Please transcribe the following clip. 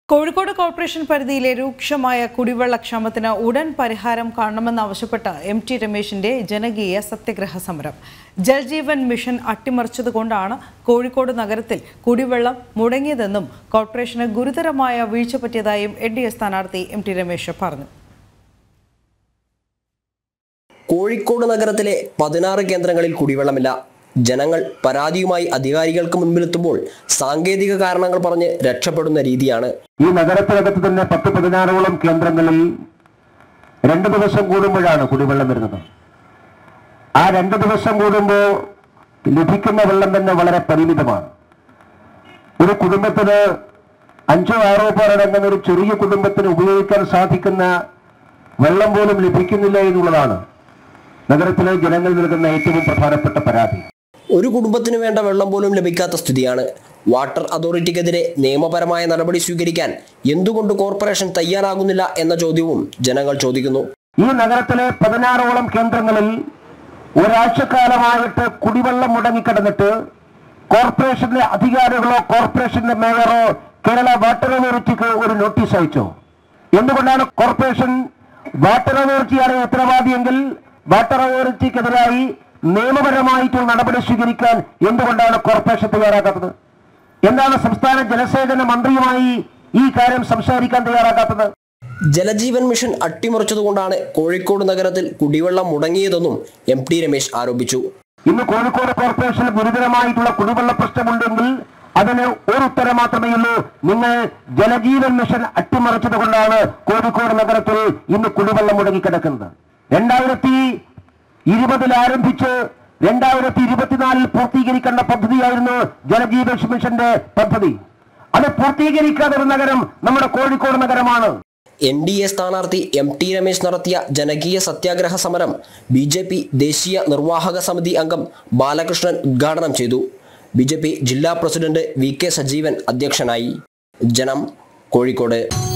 Kozhikode corporation പരിധിയിലെ രൂക്ഷമായ കുടിവെള്ളക്ഷാമത്തിന് ഉടൻ പരിഹാരം കാണണമെന്നാവശ്യപ്പെട്ട് എം ടി രമേശിന്റെ ജനകീയ സത്യഗ്രഹ സമരം ജൽജീവൻ മിഷൻ അട്ടിമറിച്ചതുകൊണ്ടാണ് കോഴിക്കോട് നഗരത്തിൽ കുടിവെള്ളം മുടങ്ങിയതെന്നും കോർപ്പറേഷന് ഗുരുതരമായ വീഴ്ച പറ്റിയതായും എൻ ഡി എ സ്ഥാനാർത്ഥി എം ടി രമേശ് പറഞ്ഞു കോഴിക്കോട് നഗരത്തിലെ പതിനാറ് കേന്ദ്രങ്ങളിൽ കുടിവെള്ളമില്ല ജനങ്ങൾ പരാതിയുമായി അധികാരികൾക്ക് മുൻപിലെത്തുമ്പോൾ സാങ്കേതിക കാരണങ്ങൾ പറഞ്ഞ് രക്ഷപ്പെടുന്ന രീതിയാണ് ഈ നഗരത്തിനകത്ത് തന്നെ പത്ത് പതിനാറോളം കേന്ദ്രങ്ങളിൽ രണ്ട് ദിവസം കൂടുമ്പോഴാണ് കുടിവെള്ളം വരുന്നത് ആ രണ്ട് ദിവസം കൂടുമ്പോൾ ലഭിക്കുന്ന വെള്ളം തന്നെ വളരെ പരിമിതമാണ് ഒരു കുടുംബത്തിന് അഞ്ചോ ആറോ പേരടങ്ങുന്ന ഒരു ചെറിയ കുടുംബത്തിന് ഉപയോഗിക്കാൻ സാധിക്കുന്ന വെള്ളം പോലും ലഭിക്കുന്നില്ല എന്നുള്ളതാണ് നഗരത്തിലെ ജനങ്ങൾ നൽകുന്ന ഏറ്റവും പ്രധാനപ്പെട്ട പരാതി ഒരു കുടുംബത്തിന് വേണ്ട വെള്ളം പോലും ലഭിക്കാത്ത സ്ഥിതിയാണ് വാട്ടർ അതോറിറ്റിക്കെതിരെ നിയമപരമായ നടപടി സ്വീകരിക്കാൻ എന്തുകൊണ്ട് കോർപ്പറേഷൻ തയ്യാറാകുന്നില്ല എന്ന ചോദ്യവും ജനങ്ങൾ ചോദിക്കുന്നു ഈ നഗരത്തിലെ പതിനാറോളം കേന്ദ്രങ്ങളിൽ ഒരാഴ്ചക്കാലമായിട്ട് കുടിവെള്ളം മുടങ്ങിക്കിടന്നിട്ട് കോർപ്പറേഷന്റെ അധികാരികളോ കോർപ്പറേഷന്റെ മേയറോ കേരള വാട്ടർ അതോറിറ്റിക്ക് ഒരു നോട്ടീസ് അയച്ചോ എന്തുകൊണ്ടാണ് കോർപ്പറേഷൻ വാട്ടർ അതോറിറ്റിയാണ് ഉത്തരവാദിയെങ്കിൽ വാട്ടർ അതോറിറ്റിക്കെതിരായി നിയമപരമായിട്ടുള്ള നടപടി സ്വീകരിക്കാൻ എന്തുകൊണ്ടാണ് കോർപ്പറേഷൻ തയ്യാറാക്കാത്തത് എന്താണ് സംസ്ഥാന ജലസേചന മന്ത്രിയുമായി ഈ കാര്യം സംസാരിക്കാൻ തയ്യാറാക്കാത്തത് ജലജീവൻ മിഷൻ അട്ടിമറിച്ചതുകൊണ്ടാണ് കോഴിക്കോട് നഗരത്തിൽ കുടിവെള്ളം മുടങ്ങിയതെന്നും എം ടി രമേശ് ആരോപിച്ചു ഇന്ന് കോഴിക്കോട് കോർപ്പറേഷന് ഗുരുതരമായിട്ടുള്ള കുടിവെള്ള പ്രശ്നമുണ്ടെങ്കിൽ അതിന് ഒരു ഉത്തരം മാത്രമേ ഉള്ളൂ നിങ്ങൾ ജലജീവൻ മിഷൻ അട്ടിമറിച്ചത് കൊണ്ടാണ് കോഴിക്കോട് നഗരത്തിൽ ഇന്ന് കുടിവെള്ളം മുടങ്ങിക്കിടക്കുന്നത് രണ്ടായിരത്തി ഇരുപതിൽ ആരംഭിച്ച് രണ്ടായിരത്തി ഇരുപത്തിനാലിൽ പൂർത്തീകരിക്കേണ്ട പദ്ധതിയായിരുന്നു ജലജീവൻ മിഷന്റെ പദ്ധതി അത് പൂർത്തീകരിക്കാത്ത ഒരു നഗരം നമ്മുടെ കോഴിക്കോട് നഗരമാണ് എൻ ഡി എ സ്ഥാനാർത്ഥി എം ടി രമേശ് നടത്തിയ ജനകീയ സത്യാഗ്രഹ സമരം ബി ജെ പി ദേശീയ നിർവാഹക സമിതി അംഗം ബാലകൃഷ്ണൻ ഉദ്ഘാടനം ചെയ്തു ബി ജെ പി ജില്ലാ പ്രസിഡന്റ് വി കെ സജീവൻ അധ്യക്ഷനായി ജനം കോഴിക്കോട്